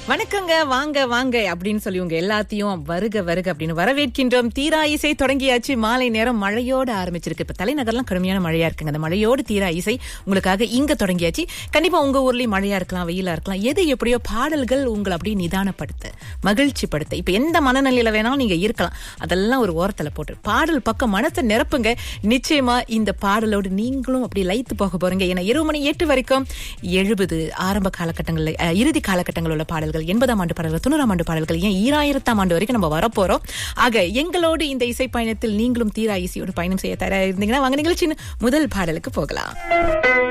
வணக்கங்க வாங்க வாங்க அப்படின்னு சொல்லி உங்க எல்லாத்தையும் வருக வருக அப்படின்னு வரவேற்கின்றோம் தீரா இசை தொடங்கியாச்சு மாலை நேரம் மழையோட ஆரம்பிச்சிருக்கு இப்ப தலைநகர்லாம் கடுமையான மழையா இருக்குங்க அந்த மழையோடு தீரா இசை உங்களுக்காக இங்க தொடங்கியாச்சு கண்டிப்பா உங்க ஊர்லயும் மழையா இருக்கலாம் வெயிலா இருக்கலாம் எது எப்படியோ பாடல்கள் உங்களை அப்படியே நிதானப்படுத்த மகிழ்ச்சி படுத்த இப்ப எந்த மனநிலையில வேணாலும் நீங்க இருக்கலாம் அதெல்லாம் ஒரு ஓரத்துல போட்டு பாடல் பக்கம் மனத்தை நிரப்புங்க நிச்சயமா இந்த பாடலோடு நீங்களும் அப்படி லைத்து போக போறீங்க ஏன்னா இருபது மணி எட்டு வரைக்கும் எழுபது ஆரம்ப காலகட்டங்கள்ல அஹ், இறுதி காலகட்டங்களில் உள்ள பாடல்கள் எண்பதாம் ஆண்டு பாடல்கள் தொண்ணூறாம் ஆண்டு பாடல்கள் ஏன் ஈராயிரத்தாம் ஆண்டு வரைக்கும் நம்ம வரப்போறோம் ஆக எங்களோடு இந்த இசை பயணத்தில் நீங்களும் தீரா இசையோடு பயணம் செய்ய தயாரா இருந்தீங்கன்னா வாங்க நிகழ்ச்சியின் முதல் பாடலுக்கு போகலாம்